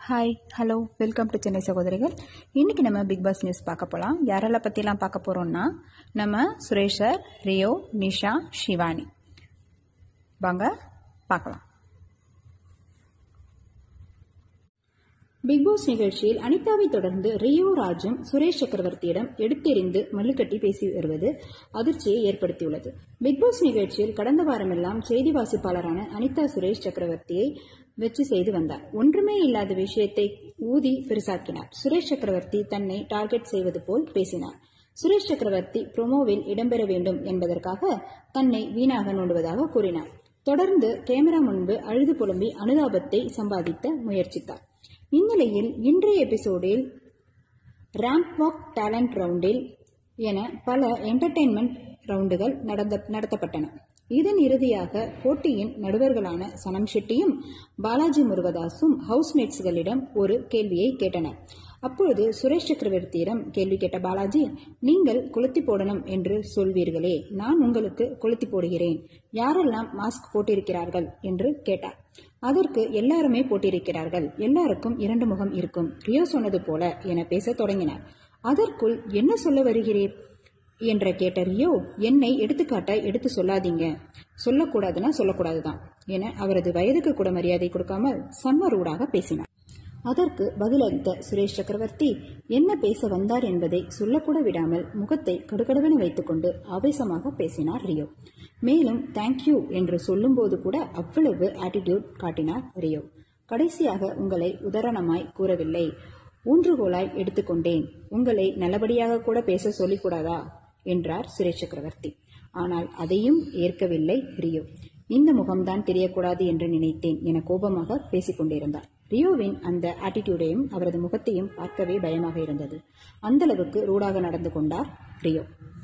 hi hello welcome to Chennai சகோதரிகள் இன்றைக்கி நம்ம பிக் பாஸ் நியூஸ் பார்க்க போகலாம் யாரெல்லாம் பற்றிலாம் பார்க்க போகிறோம்னா நம்ம சுரேஷ் சார் ரியோ நிஷா ஷிவானி வாங்க பார்க்கலாம் பிக் பாஸ் நிகழ்ச்சியில் அனிதாவை தொடர்ந்து ரியோ ராஜும் சுரேஷ் சக்கரவர்த்தியிடம் எடுத்தெறிந்து மல்லுக்கட்டி பேசி வருவது அதிர்ச்சியை ஏற்படுத்தியுள்ளது பிக் பாஸ் நிகழ்ச்சியில் கடந்த வாரமெல்லாம் செய்தி வாசிப்பாளரான அனிதா சுரேஷ் சக்கரவர்த்தியை வெற்றி செய்து வந்தார் ஒன்றுமே இல்லாத விஷயத்தை ஊதி பெருசாக்கினார் சுரேஷ் சக்கரவர்த்தி தன்னை டார்கெட் செய்வது போல் பேசினார் சுரேஷ் சக்கரவர்த்தி ப்ரோமோவில் இடம்பெற வேண்டும் என்பதற்காக தன்னை வீணாக நோண்டுவதாக கூறினார் தொடர்ந்து கேமரா முன்பு அழுது புலம்பி அனுதாபத்தை சம்பாதித்த முயற்சித்தார் இந்நிலையில் இன்றைய எபிசோடில் ரேம்ப் வாக் டேலண்ட் ரவுண்டில் என பல என்டர்டெயின்மெண்ட் ரவுண்டுகள் நடந்த நடத்தப்பட்டன இதன் இறுதியாக போட்டியின் நடுவர்களான சனம் ஷெட்டியும் பாலாஜி முருகதாஸும் ஹவுஸ்மேட்ஸ்களிடம் ஒரு கேள்வியை கேட்டனர் அப்பொழுது சுரேஷ் சக்கரவர்த்தியிடம் கேள்வி கேட்ட பாலாஜி நீங்கள் கொளுத்தி போடணும் என்று சொல்வீர்களே நான் உங்களுக்கு கொளுத்தி போடுகிறேன் யாரெல்லாம் மாஸ்க் போட்டிருக்கிறார்கள் என்று கேட்டார் அதற்கு எல்லாருமே போட்டிருக்கிறார்கள் எல்லாருக்கும் இரண்டு முகம் இருக்கும் ரியோ சொன்னது போல என பேசத் தொடங்கினார் அதற்குள் என்ன சொல்ல வருகிறீர் என்ற கேட்ட ரியோ என்னை எடுத்துக்காட்ட எடுத்து சொல்லாதீங்க சொல்லக்கூடாதுன்னா சொல்லக்கூடாதுதான் என அவரது வயதுக்கு கூட மரியாதை கொடுக்காமல் செம்ம ரூடாக பேசினார் அதற்கு பதிலளித்த சுரேஷ் சக்கரவர்த்தி என்ன பேச வந்தார் என்பதை சொல்லக்கூட விடாமல் முகத்தை கடுகடுவென வைத்துக்கொண்டு ஆவேசமாக பேசினார் ரியோ மேலும் தேங்க்யூ என்று சொல்லும்போது கூட அவ்வளவு ஆட்டிடியூட் காட்டினார் ரியோ கடைசியாக உங்களை உதாரணமாய் கூறவில்லை ஊன்றுகோலாய் எடுத்துக்கொண்டேன் உங்களை நல்லபடியாக கூட பேச சொல்லிக்கூடாதா என்றார் சுரேஷ் சக்கரவர்த்தி ஆனால் அதையும் ஏற்கவில்லை ரியோ இந்த முகம்தான் தெரியக்கூடாது என்று நினைத்தேன் என கோபமாக பேசிக் கொண்டிருந்தார் ரியோவின் அந்த ஆட்டிடியூடையும் அவரது முகத்தையும் பார்க்கவே பயமாக இருந்தது அந்த அளவுக்கு ரூடாக நடந்து கொண்டார் ரியோ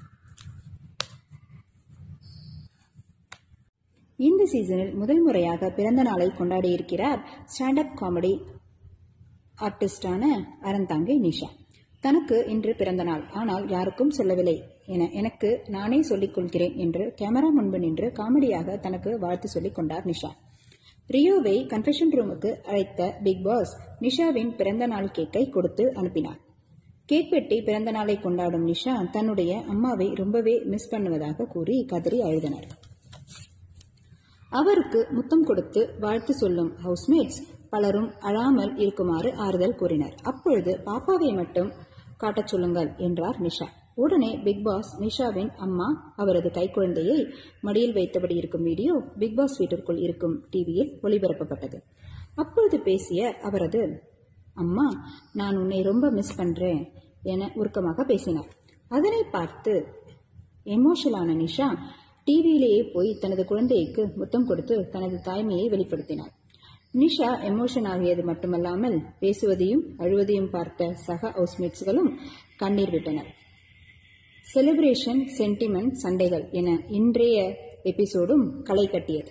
இந்த சீசனில் முதல் முறையாக பிறந்த நாளை கொண்டாடியிருக்கிறார் ஸ்டாண்ட் அப் காமெடி ஆர்டிஸ்டான அறந்தாங்கை நிஷா தனக்கு இன்று பிறந்த நாள் ஆனால் யாருக்கும் சொல்லவில்லை என எனக்கு நானே சொல்லிக் கொள்கிறேன் என்று கேமரா முன்பு நின்று காமெடியாக தனக்கு வாழ்த்து சொல்லிக் கொண்டார் நிஷா ரியோவை கன்ஃபெஷன் ரூமுக்கு அழைத்த பிக் பாஸ் நிஷாவின் பிறந்த நாள் கேக்கை கொடுத்து அனுப்பினார் கேக் வெட்டி பிறந்த நாளை கொண்டாடும் நிஷா தன்னுடைய அம்மாவை ரொம்பவே மிஸ் பண்ணுவதாக கூறி கதறி அழுதனர் அவருக்கு முத்தம் கொடுத்து வாழ்த்து சொல்லும் ஹவுஸ்மேட்ஸ் பலரும் அழாமல் இருக்குமாறு ஆறுதல் கூறினர் அப்பொழுது பாப்பாவை மட்டும் காட்டச் சொல்லுங்கள் என்றார் நிஷா உடனே பிக் பாஸ் நிஷாவின் அம்மா அவரது கைக்குழந்தையை மடியில் வைத்தபடி இருக்கும் வீடியோ பிக் பாஸ் வீட்டிற்குள் இருக்கும் டிவியில் ஒளிபரப்பப்பட்டது அப்பொழுது பேசிய அவரது அம்மா நான் உன்னை ரொம்ப மிஸ் பண்றேன் என உருக்கமாக பேசினார் அதனை பார்த்து எமோஷனலான நிஷா டிவியிலேயே போய் தனது குழந்தைக்கு முத்தம் கொடுத்து தனது தாய்மையை வெளிப்படுத்தினார் நிஷா எமோஷன் ஆகியது மட்டுமல்லாமல் பேசுவதையும் அழுவதையும் பார்த்த சக ஹவுஸ்மேட்ஸ்களும் கண்ணீர் விட்டனர் செலிப்ரேஷன் சென்டிமெண்ட் சண்டைகள் என இன்றைய எபிசோடும் களை கட்டியது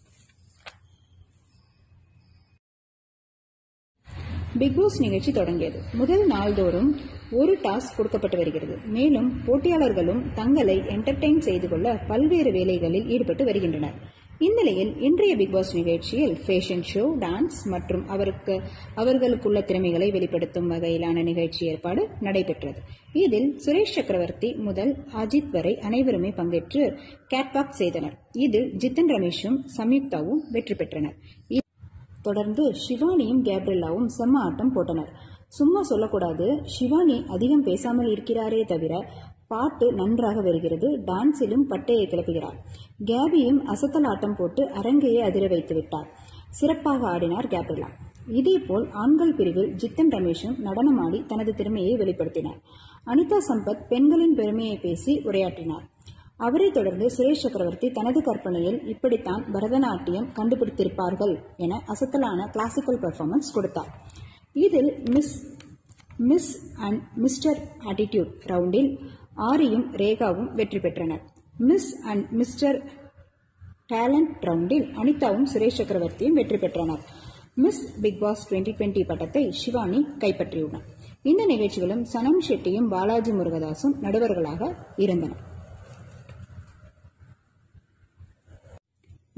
பிக் பாஸ் நிகழ்ச்சி தொடங்கியது முதல் நாள்தோறும் ஒரு டாஸ்க் கொடுக்கப்பட்டு வருகிறது மேலும் போட்டியாளர்களும் தங்களை என்டர்டெயின் செய்து கொள்ள பல்வேறு வேலைகளில் ஈடுபட்டு வருகின்றனர் இந்நிலையில் இன்றைய பிக் பாஸ் நிகழ்ச்சியில் ஃபேஷன் ஷோ டான்ஸ் மற்றும் அவருக்கு அவர்களுக்குள்ள திறமைகளை வெளிப்படுத்தும் வகையிலான நிகழ்ச்சி ஏற்பாடு நடைபெற்றது இதில் சுரேஷ் சக்கரவர்த்தி முதல் அஜித் வரை அனைவருமே பங்கேற்று கேட்வாக் செய்தனர் இதில் ஜித்தன் ரமேஷும் சம்யுக்தாவும் வெற்றி பெற்றனர் தொடர்ந்து சிவானியும் கேப்ரில்லாவும் செம்ம ஆட்டம் போட்டனர் சும்மா சொல்லக்கூடாது சிவானி அதிகம் பேசாமல் இருக்கிறாரே தவிர பாட்டு நன்றாக வருகிறது டான்ஸிலும் பட்டையை கிளப்புகிறார் கேபியும் அசத்தல் ஆட்டம் போட்டு அரங்கையை அதிர வைத்து விட்டார் சிறப்பாக ஆடினார் கேப்ரிலா இதேபோல் ஆண்கள் பிரிவில் ஜித்தன் ரமேஷும் நடனமாடி தனது திறமையை வெளிப்படுத்தினார் அனிதா சம்பத் பெண்களின் பெருமையை பேசி உரையாற்றினார் அவரை தொடர்ந்து சுரேஷ் சக்கரவர்த்தி தனது கற்பனையில் இப்படித்தான் பரதநாட்டியம் கண்டுபிடித்திருப்பார்கள் என அசத்தலான கிளாசிக்கல் பெர்ஃபார்மன்ஸ் கொடுத்தார் இதில் miss miss and mister attitude ரவுண்டில் ஆரியும் ரேகாவும் வெற்றி பெற்றனர் மிஸ் அண்ட் மிஸ்டர் டேலண்ட் ரவுண்டில் அனிதாவும் சுரேஷ் சக்கரவர்த்தியும் வெற்றி பெற்றனர் miss big boss twenty twenty பட்டத்தை சிவானி கைப்பற்றியுள்ளார் இந்த நிகழ்ச்சிகளும் சனம் ஷெட்டியும் பாலாஜி முருகதாசும் நடுவர்களாக இருந்தனர்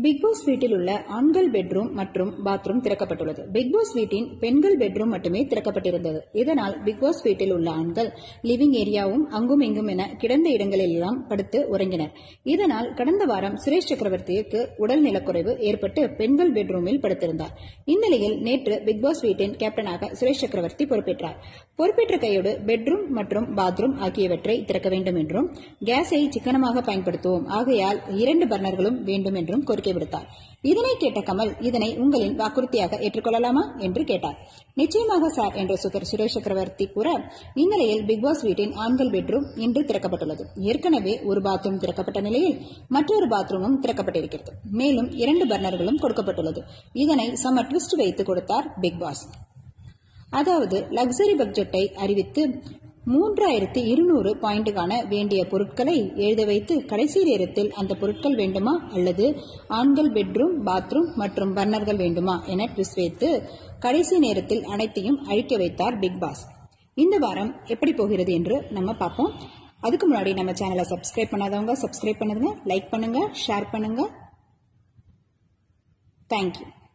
பிக் பாஸ் வீட்டில் உள்ள ஆண்கள் பெட்ரூம் மற்றும் பாத்ரூம் திறக்கப்பட்டுள்ளது பிக் பாஸ் வீட்டின் பெண்கள் பெட்ரூம் மட்டுமே திறக்கப்பட்டிருந்தது இதனால் பிக் பாஸ் வீட்டில் உள்ள ஆண்கள் லிவிங் ஏரியாவும் அங்கும் இங்கும் என கிடந்த இடங்களிலெல்லாம் படுத்து உறங்கினர் இதனால் கடந்த வாரம் சுரேஷ் சக்கரவர்த்திக்கு உடல் நலக்குறைவு ஏற்பட்டு பெண்கள் பெட்ரூமில் படுத்திருந்தார் இந்நிலையில் நேற்று பிக் பாஸ் வீட்டின் கேப்டனாக சுரேஷ் சக்கரவர்த்தி பொறுப்பேற்றார் பொறுப்பேற்ற கையோடு பெட்ரூம் மற்றும் பாத்ரூம் ஆகியவற்றை திறக்க வேண்டும் என்றும் கேஸை சிக்கனமாக பயன்படுத்துவோம் ஆகையால் இரண்டு பர்னர்களும் வேண்டும் என்றும் கோரிக்கை விடுத்தார் இதனை கேட்ட கமல் இதனை உங்களின் வாக்குறுதியாக ஏற்றுக்கொள்ளலாமா என்று கேட்டார் நிச்சயமாக சார் என்று சுகர் சுரேஷ் சக்கரவர்த்தி கூற இந்நிலையில் பிக்பாஸ் வீட்டின் ஆண்கள் பெட்ரூம் இன்று திறக்கப்பட்டுள்ளது ஏற்கனவே ஒரு பாத்ரூம் திறக்கப்பட்ட நிலையில் மற்றொரு பாத்ரூமும் திறக்கப்பட்டிருக்கிறது மேலும் இரண்டு பர்னர்களும் கொடுக்கப்பட்டுள்ளது இதனை சம ட்விஸ்ட் வைத்து கொடுத்தார் பிக்பாஸ் அதாவது லக்ஸரி பட்ஜெட்டை அறிவித்து மூன்றாயிரத்தி இருநூறு பாயிண்டுக்கான வேண்டிய பொருட்களை எழுத வைத்து கடைசி நேரத்தில் அந்த பொருட்கள் வேண்டுமா அல்லது ஆண்கள் பெட்ரூம் பாத்ரூம் மற்றும் பர்னர்கள் வேண்டுமா என ட்விஸ்ட் வைத்து கடைசி நேரத்தில் அனைத்தையும் அழிக்க வைத்தார் பிக் பாஸ் இந்த வாரம் எப்படி போகிறது என்று நம்ம பார்ப்போம் அதுக்கு முன்னாடி நம்ம சேனலை சப்ஸ்கிரைப் பண்ணாதவங்க சப்ஸ்கிரைப் பண்ணுங்க லைக் பண்ணுங்க ஷேர் பண்ணுங்க தேங்க்யூ